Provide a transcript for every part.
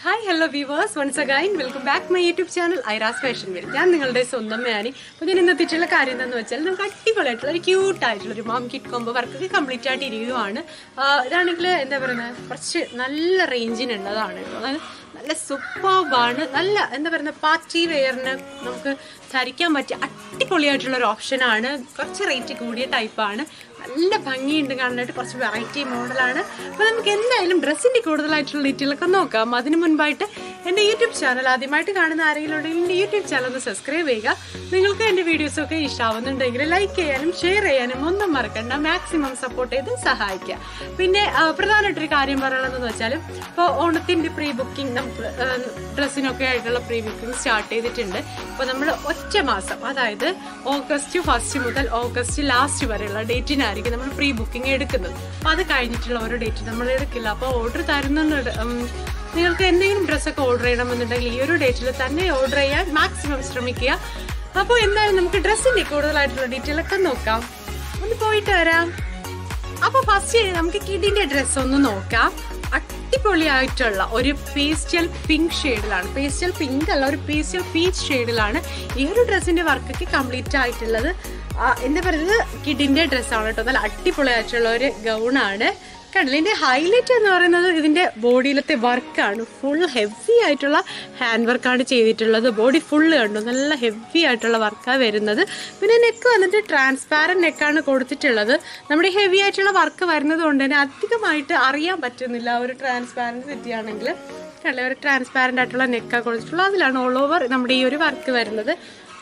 hi hello viewers once again welcome back my YouTube channel Airas fashion world ഞാൻ നിങ്ങളുടെ സ്വന്തം മേനി അപ്പോൾ ഞാൻ ഇന്നത്തെയുള്ള കാര്യം എന്താണെന്ന് വെച്ചാൽ നമുക്ക് അടിപൊളിയായിട്ടുള്ള ഒരു ക്യൂട്ട് ആയിട്ടുള്ള ഒരു mom kit combo work complete ആയിട്ട് ഇരിക്കുകയാണ് ആ, ഇതാണെങ്കിൽ എന്താ പറയുന്നത് കുറച്ച് നല്ല റേഞ്ചിനുള്ളതാണ് കേട്ടോ അതായത് നല്ല സൂപ്പർബാണ് നല്ല എന്താ പറയുക പാർട്ടി വെയറിന് നമുക്ക് ധരിക്കാൻ പറ്റിയ അടിപൊളിയായിട്ടുള്ള ഒരു ഓപ്ഷനാണ് കുറച്ച് റേറ്റ് കൂടിയ ടൈപ്പാണ് നല്ല ഭംഗിയുണ്ട് കാണാനായിട്ട് കുറച്ച് വെറൈറ്റി മോഡലാണ് അപ്പോൾ നമുക്ക് എന്തായാലും ഡ്രസ്സിൻ്റെ കൂടുതലായിട്ടുള്ള ഡീറ്റെയിലൊക്കെ നോക്കാം അതിന് മുൻപായിട്ട് എൻ്റെ യൂട്യൂബ് ചാനൽ ആദ്യമായിട്ട് കാണുന്ന ആരെങ്കിലും ഉണ്ടെങ്കിൽ എൻ്റെ യൂട്യൂബ് ചാനൽ ഒന്ന് സബ്സ്ക്രൈബ് ചെയ്യുക നിങ്ങൾക്ക് എൻ്റെ വീഡിയോസൊക്കെ ഇഷ്ടമാവുന്നുണ്ടെങ്കിൽ ലൈക്ക് ചെയ്യാനും ഷെയർ ചെയ്യാനും ഒന്നും മറക്കണ്ട മാക്സിമം സപ്പോർട്ട് ചെയ്ത് സഹായിക്കുക പിന്നെ ആ, പ്രധാനമായിട്ടൊരു കാര്യം പറയാനുള്ളതെന്ന് വെച്ചാൽ ഇപ്പോൾ ഓണത്തിൻ്റെ പ്രീ ബുക്കിംഗ് ഡ്രസ്സിനൊക്കെ ആയിട്ടുള്ള പ്രീ ബുക്കിംഗ് സ്റ്റാർട്ട് ചെയ്തിട്ടുണ്ട് അപ്പോൾ നമ്മൾ ഒറ്റ മാസം അതായത് ഓഗസ്റ്റ് ഫസ്റ്റ് മുതൽ ഓഗസ്റ്റ് ലാസ്റ്റ് വരെയുള്ള ഡേറ്റിനായിരിക്കും നമ്മൾ പ്രീ ബുക്കിംഗ് എടുക്കുന്നത് അപ്പോൾ അത് കഴിഞ്ഞിട്ടുള്ള ഓരോ ഡേറ്റ് നമ്മൾ എടുക്കില്ല അപ്പോൾ ഓർഡർ തരുന്നുണ്ട് ഉം, നിങ്ങൾക്ക് എന്തെങ്കിലും ഡ്രസ്സൊക്കെ ഓർഡർ ചെയ്യണമെന്നുണ്ടെങ്കിൽ ഈ ഒരു ഡേറ്റിൽ തന്നെ ഓർഡർ ചെയ്യാൻ മാക്സിമം ശ്രമിക്കുക അപ്പോൾ എന്തായാലും നമുക്ക് ഡ്രസ്സിൻ്റെ കൂടുതലായിട്ടുള്ള ഡീറ്റെയിൽ ഒക്കെ നോക്കാം ഒന്ന് പോയിട്ട് വരാം അപ്പൊ ഫസ്റ്റ് നമുക്ക് കിഡിന്റെ ഡ്രസ്സ് ഒന്ന് നോക്കാം അടിപൊളിയായിട്ടുള്ള ഒരു പേസ്റ്റൽ പിങ്ക് ഷെയ്ഡിലാണ് പേസ്റ്റൽ പിങ്ക് അല്ല ഒരു പേസ്റ്റൽ പീച്ച് ഷെയ്ഡിലാണ് ഈ ഒരു ഡ്രസ്സിന്റെ വർക്കൊക്കെ കംപ്ലീറ്റ് ആയിട്ടുള്ളത് ആ, എന്താ പറയുന്നത് കിഡിന്റെ ഡ്രസ്സാണ് കേട്ടോ നല്ല അടിപൊളിയായിട്ടുള്ള ഒരു ഗൗണാണ് കണ്ടില്ല ഇതിന്റെ ഹൈലൈറ്റ് എന്ന് പറയുന്നത് ഇതിന്റെ ബോഡിയിലത്തെ വർക്കാണ് ഫുൾ ഹെവി ആയിട്ടുള്ള ഹാൻഡ് വർക്കാണ് ചെയ്തിട്ടുള്ളത് ബോഡി ഫുള്ള് കണ്ടു നല്ല ഹെവി ആയിട്ടുള്ള വർക്കാണ് വരുന്നത് പിന്നെ നെക്ക് വന്നിട്ട് ട്രാൻസ്പാരന്റ് നെക്കാണ് കൊടുത്തിട്ടുള്ളത് നമ്മുടെ ഹെവി ആയിട്ടുള്ള വർക്ക് വരുന്നത് കൊണ്ട് തന്നെ അധികമായിട്ട് അറിയാൻ പറ്റുന്നില്ല ആ ഒരു ട്രാൻസ്പാരന്റ് സെറ്റിയാണെങ്കിൽ കണ്ടില്ല ഒരു ട്രാൻസ്പാരന്റ് ആയിട്ടുള്ള നെക്കാണ് കൊടുത്തിട്ടുള്ളത് അതിലാണ് ഓൾ ഓവർ നമ്മുടെ ഈ ഒരു വർക്ക് വരുന്നത്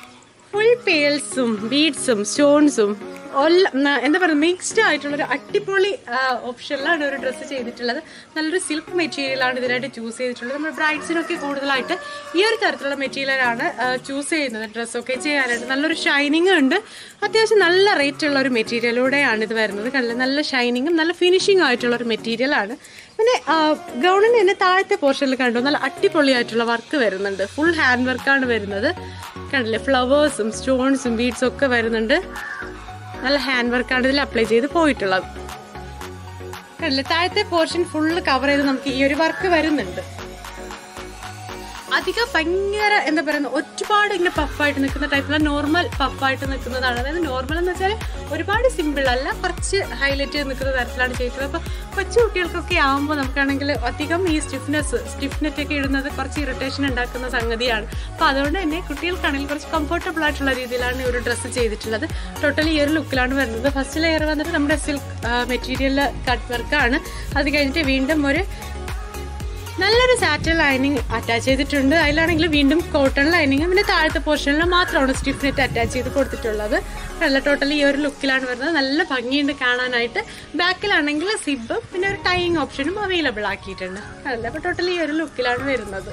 ഫുൾ പേൾസും ബീഡ്സും സ്റ്റോൺസും എല്ലാം ന- എന്താ പറയുക മിക്സ്ഡ് ആയിട്ടുള്ള ഒരു അടിപൊളി ഓപ്ഷനിലാണ് ഒരു ഡ്രസ്സ് ചെയ്തിട്ടുള്ളത് നല്ലൊരു സിൽക്ക് മെറ്റീരിയലാണ് ഇതിനായിട്ട് ചൂസ് ചെയ്തിട്ടുള്ളത് നമ്മൾ ബ്രൈഡ്സിനൊക്കെ കൂടുതലായിട്ട് ഈ ഒരു തരത്തിലുള്ള മെറ്റീരിയലാണ് ചൂസ് ചെയ്യുന്നത് ഡ്രസ്സൊക്കെ ചെയ്യാനായിട്ട് നല്ലൊരു ഷൈനിങ് ഉണ്ട് അത്യാവശ്യം നല്ല റേറ്റ് ഉള്ള ഒരു മെറ്റീരിയലൂടെയാണ് ഇത് വരുന്നത് കണ്ടില്ല നല്ല ഷൈനിങ്ങും നല്ല ഫിനിഷിംഗ് ആയിട്ടുള്ള ഒരു മെറ്റീരിയലാണ് പിന്നെ ഗൗണിന് തന്നെ താഴത്തെ പോർഷനിൽ കണ്ടു നല്ല അടിപൊളിയായിട്ടുള്ള വർക്ക് വരുന്നുണ്ട് ഫുൾ ഹാൻഡ് വർക്കാണ് വരുന്നത് കണ്ടില്ലേ ഫ്ലവേഴ്സും സ്റ്റോൺസും ബീഡ്സും ഒക്കെ വരുന്നുണ്ട് നല്ല ഹാൻഡ് വർക്കാണ് ഇതിൽ അപ്ലൈ ചെയ്ത് പോയിട്ടുള്ളത് കണ്ടില്ലേ താഴത്തെ പോർഷൻ ഫുള്ള് കവർ ചെയ്ത് നമുക്ക് ഈ ഒരു വർക്ക് വരുന്നുണ്ട് അധികം ഭയങ്കര എന്താ പറയുക ഒരുപാട് ഇങ്ങനെ പഫായിട്ട് നിൽക്കുന്ന ടൈപ്പിലുള്ള നോർമൽ പഫായിട്ട് നിൽക്കുന്നതാണ് അതായത് നോർമൽ എന്ന് വെച്ചാൽ ഒരുപാട് സിമ്പിൾ അല്ല കുറച്ച് ഹൈലൈറ്റ് ചെയ്ത് നിൽക്കുന്ന തരത്തിലാണ് ചെയ്തിട്ടുള്ളത് അപ്പോൾ കൊച്ചു കുട്ടികൾക്കൊക്കെ ആകുമ്പോൾ നമുക്കാണെങ്കിൽ അധികം ഈ സ്റ്റിഫ്നെസ് സ്റ്റിഫ്നെറ്റ് ഒക്കെ ഇടുന്നത് കുറച്ച് ഇറിറ്റേഷൻ ഉണ്ടാക്കുന്ന സംഗതിയാണ് അപ്പോൾ അതുകൊണ്ട് തന്നെ കുട്ടികൾക്കാണെങ്കിൽ കുറച്ച് കംഫർട്ടബിൾ ആയിട്ടുള്ള രീതിയിലാണ് ഈ ഒരു ഡ്രസ്സ് ചെയ്തിട്ടുള്ളത് ടോട്ടലി ഈ ഒരു ലുക്കിലാണ് വരുന്നത് ഫസ്റ്റ് ലെയർ വന്നിട്ട് നമ്മുടെ സിൽക്ക് മെറ്റീരിയൽ കട്ട് വർക്കാണ് അത് കഴിഞ്ഞിട്ട് വീണ്ടും ഒരു നല്ലൊരു സാറ്റൽ ലൈനിങ് അറ്റാച്ച് ചെയ്തിട്ടുണ്ട് അതിലാണെങ്കിൽ വീണ്ടും കോട്ടൺ ലൈനിങ് പിന്നെ താഴത്തെ പോർഷനിൽ മാത്രമാണ് സ്റ്റിഫ് നെറ്റ് അറ്റാച്ച് ചെയ്ത് കൊടുത്തിട്ടുള്ളത് നല്ല ടോട്ടലി ഈ ഒരു ലുക്കിലാണ് വരുന്നത് നല്ല ഭംഗിയുണ്ട് കാണാനായിട്ട് ബാക്കിലാണെങ്കിൽ സിബ് പിന്നെ ഒരു ടൈയിങ് ഓപ്ഷനും അവൈലബിൾ ആക്കിയിട്ടുണ്ട് അല്ല അപ്പോൾ ടോട്ടലി ഈ ഒരു ലുക്കിലാണ് വരുന്നത്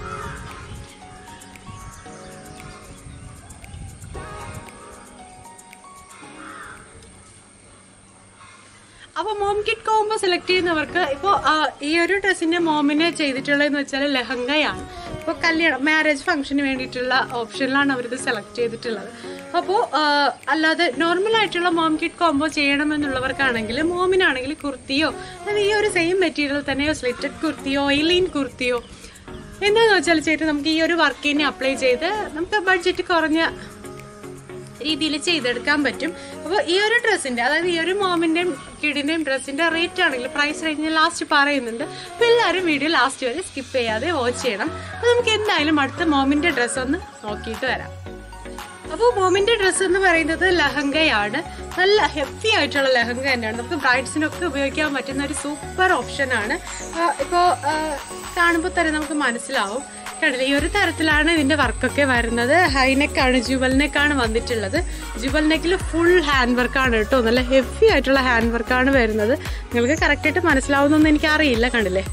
അപ്പൊ മോം കിറ്റ് കോമ്പോ സെലക്ട് ചെയ്യുന്നവർക്ക് ഇപ്പോൾ ഈ ഒരു ഡ്രസ്സിന്റെ മോമിനെ ചെയ്തിട്ടുള്ളതെന്ന് വെച്ചാൽ ലെഹങ്കയാണ് ഇപ്പോൾ കല്യാണം മാരേജ് ഫംഗ്ഷന് വേണ്ടിയിട്ടുള്ള ഓപ്ഷനിലാണ് അവരിത് സെലക്ട് ചെയ്തിട്ടുള്ളത് അപ്പോൾ അല്ലാതെ നോർമൽ ആയിട്ടുള്ള മോം കിറ്റ് കോമ്പോ ചെയ്യണമെന്നുള്ളവർക്കാണെങ്കിൽ മോമിനാണെങ്കിൽ കുർത്തിയോ അത് ഈ ഒരു സെയിം മെറ്റീരിയൽ തന്നെയോ സ്ലിറ്റഡ് കുർത്തിയോ ഐലീൻ കുർത്തിയോ എന്താണെന്ന് വെച്ചാൽ ചെയ്തിട്ട് നമുക്ക് ഈ ഒരു വർക്കിനെ അപ്ലൈ ചെയ്ത് നമുക്ക് ബഡ്ജറ്റ് കുറഞ്ഞ രീതിയിൽ ചെയ്തെടുക്കാൻ പറ്റും അപ്പോൾ ഈ ഒരു ഡ്രസ്സിന്റെ അതായത് ഈ ഒരു മോമിന്റെയും കിഡിന്റെയും ഡ്രസ്സിന്റെ റേറ്റ് ആണെങ്കിൽ പ്രൈസ് റേഞ്ച് ലാസ്റ്റ് പറയുന്നുണ്ട് അപ്പോൾ എല്ലാവരും വീഡിയോ ലാസ്റ്റ് വരെ സ്കിപ്പ് ചെയ്യാതെ വാച്ച് ചെയ്യണം അപ്പോൾ നമുക്ക് എന്തായാലും അടുത്ത മോമിന്റെ ഡ്രസ്സ് ഒന്ന് നോക്കിയിട്ട് വരാം അപ്പോൾ മോമിന്റെ ഡ്രസ്സ് എന്ന് പറയുന്നത് ലഹങ്കയാണ് നല്ല ഹെവി ആയിട്ടുള്ള ലഹങ്ക തന്നെയാണ് നമുക്ക് ബ്രൈഡ്സിനൊക്കെ ഉപയോഗിക്കാൻ പറ്റുന്ന ഒരു സൂപ്പർ ഓപ്ഷനാണ് ഇപ്പോൾ കാണുമ്പോൾ തന്നെ നമുക്ക് മനസ്സിലാവും കണ്ടില്ലേ ഈ ഒരു തരത്തിലാണ് ഇതിന്റെ വർക്കൊക്കെ വരുന്നത് ഹൈനെക്കാണ് ജുവൽ നെക്കാണ് വന്നിട്ടുള്ളത് ജുവൽ നെക്കിൽ ഫുൾ ഹാൻഡ് വർക്കാണ് കേട്ടോ നല്ല ഹെവി ആയിട്ടുള്ള ഹാൻഡ് വർക്കാണ് വരുന്നത് നിങ്ങൾക്ക് കറക്റ്റായിട്ട് മനസ്സിലാവുന്നൊന്നും എനിക്ക് അറിയില്ല കണ്ടില്ലേ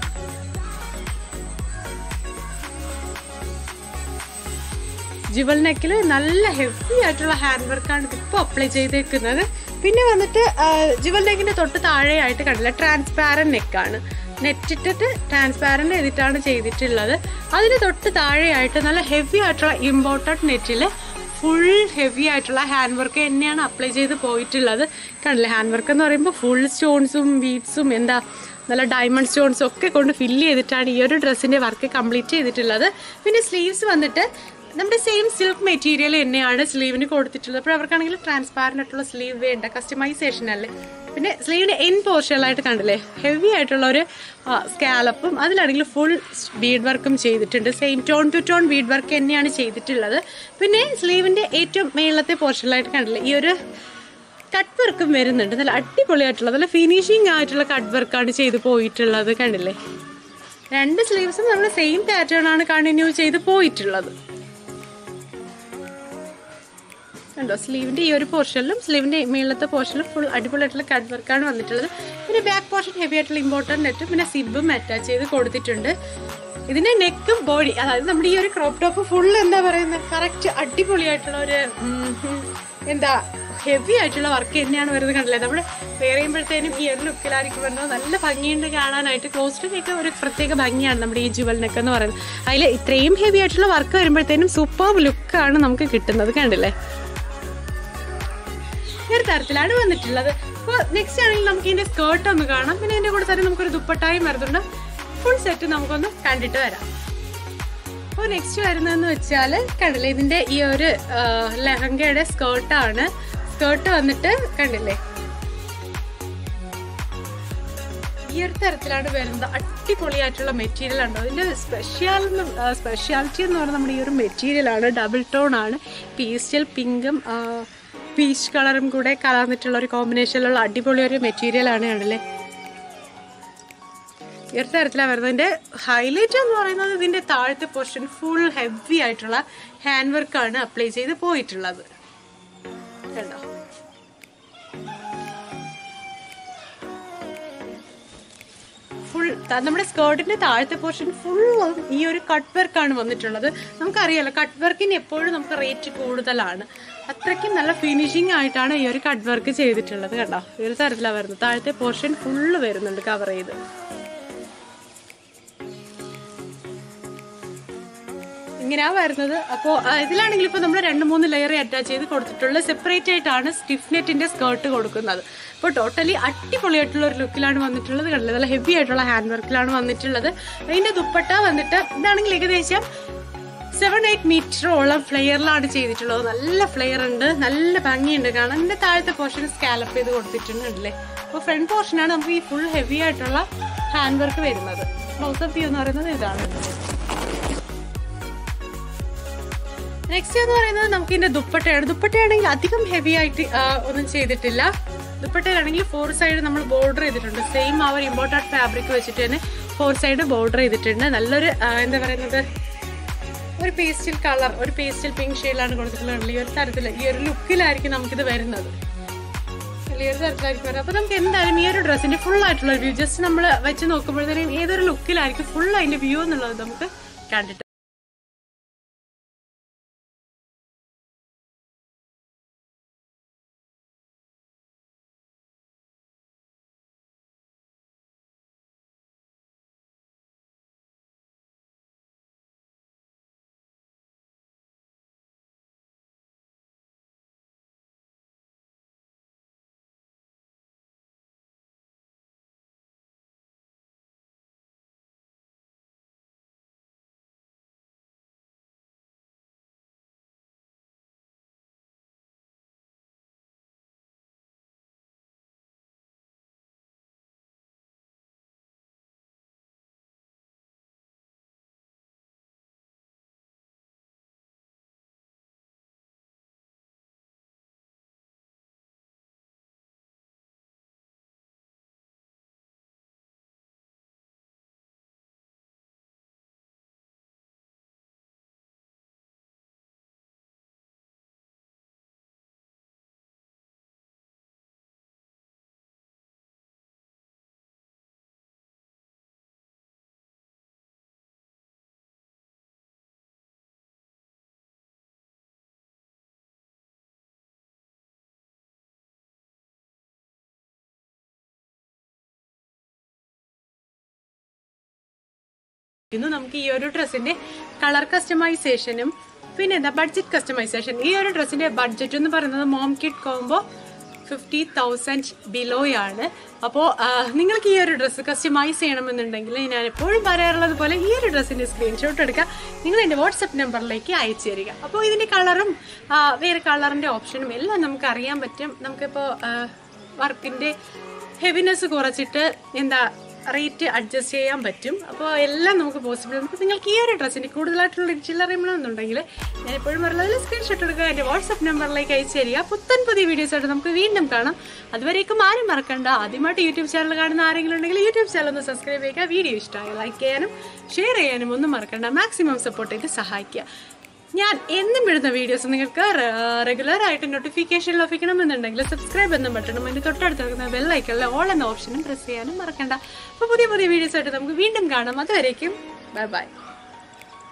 ജുവൽ നെക്കിൽ നല്ല ഹെവി ആയിട്ടുള്ള ഹാൻഡ് വർക്കാണ് ഇപ്പോൾ അപ്ലൈ ചെയ്തേക്കുന്നത് പിന്നെ വന്നിട്ട് ജുവൽ നെക്കിന്റെ തൊട്ട് താഴെയായിട്ട് കണ്ടില്ല ട്രാൻസ്പാരന്റ് നെക്കാണ് നെറ്റിട്ടിട്ട് ട്രാൻസ്പാരന്റ് ചെയ്തിട്ടാണ് ചെയ്തിട്ടുള്ളത് അതിന് തൊട്ട് താഴെയായിട്ട് നല്ല ഹെവി ആയിട്ടുള്ള ഇമ്പോർട്ടഡ് നെറ്റിൽ ഫുൾ ഹെവി ആയിട്ടുള്ള ഹാൻഡ് വർക്ക് തന്നെയാണ് അപ്ലൈ ചെയ്ത് പോയിട്ടുള്ളത് കണ്ടില്ലേ ഹാൻഡ് വർക്ക് എന്ന് പറയുമ്പോൾ ഫുൾ സ്റ്റോൺസും ബീഡ്സും എന്താ നല്ല ഡയമണ്ട് സ്റ്റോൺസ് ഒക്കെ കൊണ്ട് ഫില്ല് ചെയ്തിട്ടാണ് ഈ ഒരു ഡ്രസ്സിൻ്റെ വർക്ക് കംപ്ലീറ്റ് ചെയ്തിട്ടുള്ളത് പിന്നെ സ്ലീവ്സ് വന്നിട്ട് നമ്മുടെ സെയിം സിൽക്ക് മെറ്റീരിയൽ തന്നെയാണ് സ്ലീവിന് കൊടുത്തിട്ടുള്ളത് അപ്പോൾ അവർക്കാണെങ്കിൽ ട്രാൻസ്പാരൻ്റ് ആയിട്ടുള്ള സ്ലീവ് വേണ്ട കസ്റ്റമൈസേഷൻ അല്ലേ പിന്നെ സ്ലീവിൻ്റെ എൻ പോർഷനിലായിട്ട് കണ്ടില്ലേ ഹെവി ആയിട്ടുള്ള ഒരു സ്കാലപ്പും അതിലാണെങ്കിൽ ഫുൾ ബീഡ് വർക്കും ചെയ്തിട്ടുണ്ട് same tone to tone bead work തന്നെയാണ് ചെയ്തിട്ടുള്ളത് പിന്നെ സ്ലീവിൻ്റെ ഏറ്റവും മേളത്തെ പോർഷനിലായിട്ട് കണ്ടില്ലേ ഈ ഒരു കട്ട് വർക്കും വരുന്നുണ്ട് നല്ല അടിപൊളിയായിട്ടുള്ള നല്ല ഫിനിഷിങ് ആയിട്ടുള്ള കട്ട് വർക്കാണ് ചെയ്ത് പോയിട്ടുള്ളത് കണ്ടില്ലേ രണ്ട് സ്ലീവ്സും നമ്മൾ സെയിം പാറ്റേൺ ആണ് കണ്ടിന്യൂ ചെയ്ത് പോയിട്ടുള്ളത് കണ്ടോ സ്ലീവിന്റെ ഈ ഒരു പോർഷനിലും സ്ലീവിന്റെ മേളത്തെ പോർഷനിലും ഫുൾ അടിപൊളിയായിട്ടുള്ള കട്ട് വർക്കാണ് വന്നിട്ടുള്ളത് പിന്നെ ബാക്ക് പോർഷൻ ഹെവി ആയിട്ടുള്ള ഇമ്പോർട്ടൻ്റ് നെറ്റും പിന്നെ സിബും അറ്റാച്ച് ചെയ്ത് കൊടുത്തിട്ടുണ്ട് ഇതിന്റെ നെക്കും ബോഡി അതായത് നമ്മുടെ ഈ ഒരു ക്രോപ്പ് ടോപ്പ് ഫുൾ എന്താ പറയുന്നത് കറക്റ്റ് അടിപൊളിയായിട്ടുള്ള ഒരു ഉം, ഉം, എന്താ ഹെവി ആയിട്ടുള്ള വർക്ക് തന്നെയാണ് വരുന്നത് കണ്ടില്ലേ നമ്മൾ വെയർ ചെയ്യുമ്പോഴത്തേനും ഈ ഒരു ലുക്കിലായിരിക്കും വരുന്നത് നല്ല ഭംഗിയുണ്ട് കാണാനായിട്ട് ക്ലോസ്റ്റിനൊക്കെ ഒരു പ്രത്യേക ഭംഗിയാണ് നമ്മുടെ ഈ ജുവൽ നെക്ക് എന്ന് പറയുന്നത് അതിൽ ഇത്രയും ഹെവി ആയിട്ടുള്ള വർക്ക് വരുമ്പോഴത്തേനും സൂപ്പർ ലുക്കാണ് നമുക്ക് കിട്ടുന്നത് കണ്ടില്ലേ ഈ ഒരു തരത്തിലാണ് വന്നിട്ടുള്ളത് അപ്പോൾ നെക്സ്റ്റ് ആണെങ്കിൽ നമുക്ക് ഇതിന്റെ സ്കേർട്ട് ഒന്ന് കാണാം പിന്നെ ഇതിന്റെ കൂടെ തന്നെ നമുക്കൊരു ദുപ്പട്ടായും വരുന്നുണ്ട് ഫുൾ സെറ്റ് നമുക്കൊന്ന് കണ്ടിട്ട് വരാം അപ്പോൾ നെക്സ്റ്റ് വരുന്നതെന്ന് വെച്ചാൽ കണ്ടില്ലേ ഇതിന്റെ ഈ ഒരു ആ, ലെഹങ്കയുടെ സ്കേർട്ടാണ് സ്കേർട്ട് വന്നിട്ട് കണ്ടില്ലേ ഈ ഒരു തരത്തിലാണ് വരുന്നത് അടിപൊളിയായിട്ടുള്ള മെറ്റീരിയൽ ഉണ്ടോ ഇതിന്റെ സ്പെഷ്യാൽ സ്പെഷ്യാലിറ്റി എന്ന് പറയുന്നത് നമ്മുടെ ഈ ഒരു മെറ്റീരിയൽ ആണ് ഡബിൾ ടോൺ ആണ് പീസ്റ്റൽ പിങ്കും പീച്ച് കളറും കൂടെ കലർന്നിട്ടുള്ള ഒരു കോമ്പിനേഷനിലുള്ള അടിപൊളി ഒരു മെറ്റീരിയൽ ആണ് കണ്ടല്ലേ ഈ ഒരു തരത്തിലാണ് വരുന്നത് ഇതിന്റെ ഹൈലൈറ്റ് എന്ന് പറയുന്നത് ഇതിന്റെ താഴത്തെ പോർഷൻ ഫുൾ ഹെവി ആയിട്ടുള്ള ഹാൻഡ് വർക്കാണ് അപ്ലൈ ചെയ്ത് പോയിട്ടുള്ളത് കണ്ടോ ഫുൾ നമ്മുടെ സ്കേർട്ടിന്റെ താഴത്തെ പോർഷൻ ഫുൾ ഈ ഒരു കട്ട് വർക്കാണ് വന്നിട്ടുള്ളത് നമുക്കറിയാലോ കട്ട് വർക്കിന് എപ്പോഴും നമുക്ക് റേറ്റ് കൂടുതലാണ് അത്രയ്ക്കും നല്ല ഫിനിഷിംഗ് ആയിട്ടാണ് ഈ ഒരു കട്ട് വർക്ക് ചെയ്തിട്ടുള്ളത് കണ്ടോ ഈ ഒരു തരത്തിലാണ് വരുന്നത് താഴത്തെ പോർഷൻ ഫുള്ള് വരുന്നുണ്ട് കവർ ചെയ്ത് ഇങ്ങനെയാ വരുന്നത് അപ്പോൾ ഇതിലാണെങ്കിൽ ഇപ്പോൾ നമ്മൾ രണ്ട് മൂന്ന് ലെയർ അറ്റാച്ച് ചെയ്ത് കൊടുത്തിട്ടുള്ളത് സെപ്പറേറ്റ് ആയിട്ടാണ് സ്റ്റിഫ് നെറ്റിന്റെ സ്കേർട്ട് കൊടുക്കുന്നത് അപ്പോൾ ടോട്ടലി അടിപൊളിയായിട്ടുള്ള ഒരു ലുക്കിലാണ് വന്നിട്ടുള്ളത് കണ്ടില്ല നല്ല ഹെവി ആയിട്ടുള്ള ഹാൻഡ് വർക്കിലാണ് വന്നിട്ടുള്ളത് അതിന്റെ ദുപ്പട്ട വന്നിട്ട് ഇതാണെങ്കിൽ ഏകദേശം സെവൻ എയ്റ്റ് മീറ്ററോളം ഫ്ലെയറിലാണ് ചെയ്തിട്ടുള്ളത് നല്ല ഫ്ലെയർ ഉണ്ട് നല്ല ഭംഗിയുണ്ട് കാണാൻ ഇതിന്റെ താഴത്തെ പോർഷൻ സ്കാലപ്പ് ചെയ്ത് കൊടുത്തിട്ടുണ്ടല്ലേ അപ്പോൾ ഫ്രണ്ട് പോർഷനാണ് നമുക്ക് ഈ ഫുൾ ഹെവി ആയിട്ടുള്ള ഹാൻഡ് വർക്ക് വരുന്നത് ക്ലോസ് അപ്പ് വ്യൂ എന്ന് പറയുന്നത് ഇതാണ് നെക്സ്റ്റ് എന്ന് പറയുന്നത് നമുക്ക് ഇതിന്റെ ദുപ്പട്ടയാണ് ദുപ്പട്ടയാണെങ്കിൽ അധികം ഹെവി ആയിട്ട് ആ, ഒന്നും ചെയ്തിട്ടില്ല ദുപ്പട്ടയിലാണെങ്കിൽ ഫോർ സൈഡ് നമ്മൾ ബോർഡർ ചെയ്തിട്ടുണ്ട് സെയിം ആ ഒരു ഇമ്പോർട്ടഡ് ഫാബ്രിക് വെച്ചിട്ട് തന്നെ ഫോർ സൈഡ് ബോർഡർ ചെയ്തിട്ടുണ്ട് നല്ലൊരു ആ, എന്താ പറയുന്നത് ഒരു പേസ്റ്റൽ കളർ ഒരു പേസ്റ്റൽ പിങ്ക് ഷെയ്ഡിലാണ് കൊടുത്തിട്ടുള്ളത് ഈ ഒരു തരത്തിൽ ഈ ഒരു ലുക്കിലായിരിക്കും നമുക്കിത് വരുന്നത് ഈ ഒരു തരത്തിലായിരിക്കും വരുന്നത് അപ്പൊ നമുക്ക് എന്തായാലും ഈ ഒരു ഡ്രസ്സിന്റെ ഫുൾ ആയിട്ടുള്ള വ്യൂ ജസ്റ്റ് നമ്മൾ വെച്ച് നോക്കുമ്പോഴത്തേനും ഏതൊരു ലുക്കിലായിരിക്കും ഫുൾ അതിന്റെ വ്യൂ എന്നുള്ളത് നമുക്ക് കണ്ടിട്ട് ഇന്ന് നമുക്ക് ഈ ഒരു ഡ്രസ്സിന്റെ കളർ കസ്റ്റമൈസേഷനും പിന്നെ എന്താ ബഡ്ജറ്റ് കസ്റ്റമൈസേഷൻ ഈ ഒരു ഡ്രസ്സിന്റെ ബഡ്ജറ്റ് എന്ന് പറയുന്നത് mom kit combo fifty thousand ബിലോയാണ് അപ്പോൾ നിങ്ങൾക്ക് ഈ ഒരു ഡ്രസ്സ് കസ്റ്റമൈസ് ചെയ്യണമെന്നുണ്ടെങ്കിൽ ഞാൻ എപ്പോഴും പറയാറുള്ളത് പോലെ ഈ ഒരു ഡ്രസ്സിന്റെ സ്ക്രീൻഷോട്ട് എടുക്കുക നിങ്ങൾ എൻ്റെ വാട്സപ്പ് നമ്പറിലേക്ക് അയച്ചു തരിക അപ്പോൾ ഇതിന്റെ കളറും വേറെ കളറിന്റെ ഓപ്ഷനും എല്ലാം നമുക്ക് അറിയാൻ പറ്റും നമുക്കിപ്പോൾ വർക്കിന്റെ ഹെവിനെസ് കുറച്ചിട്ട് എന്താ റേറ്റ് അഡ്ജസ്റ്റ് ചെയ്യാൻ പറ്റും അപ്പോൾ എല്ലാം നമുക്ക് പോസിബിൾ ആണ് അപ്പോൾ നിങ്ങൾക്ക് ഈ ഒരു ഡ്രസ്സിന് കൂടുതലായിട്ടുള്ള ചില്ലറയുമ്പോഴെന്നുണ്ടെങ്കിൽ ഞാൻ എപ്പോഴും പറയുന്നത് സ്ക്രീൻഷോട്ട് എടുക്കുക എൻ്റെ വാട്സപ്പ് നമ്പറിലേക്ക് അയച്ചു തരിക പുത്തൻ പുതിയ വീഡിയോസ് ആയിട്ട് നമുക്ക് വീണ്ടും കാണാം അതുവരേക്കും ആരും മറക്കണ്ട ആദ്യമായിട്ട് യൂട്യൂബ് ചാനൽ കാണുന്ന ആരെങ്കിലും ഉണ്ടെങ്കിൽ യൂട്യൂബ് ചാനൽ ഒന്ന് സബ്സ്ക്രൈബ് ചെയ്യുക വീഡിയോ ഇഷ്ടമായി ലൈക്ക് ചെയ്യാനും ഷെയർ ചെയ്യാനും ഒന്നും മറക്കണ്ട മാക്സിമം സപ്പോർട്ട് ചെയ്ത് സഹായിക്കുക ഞാൻ എന്നും ഇടുന്ന വീഡിയോസ് നിങ്ങൾക്ക് റെഗുലർ ആയിട്ട് നോട്ടിഫിക്കേഷൻ ലഭിക്കണമെന്നുണ്ടെങ്കിൽ സബ്സ്ക്രൈബ് എന്ന ബട്ടണും അതിന്റെ തൊട്ടടുത്ത് നിൽക്കുന്ന ബെല്ലൈക്കണിലെ ഓൾ എന്ന ഓപ്ഷനും പ്രസ് ചെയ്യാനും മറക്കണ്ട അപ്പോൾ പുതിയ പുതിയ വീഡിയോസ് ആയിട്ട് നമുക്ക് വീണ്ടും കാണാം അതുവരേക്കും ബൈ ബൈ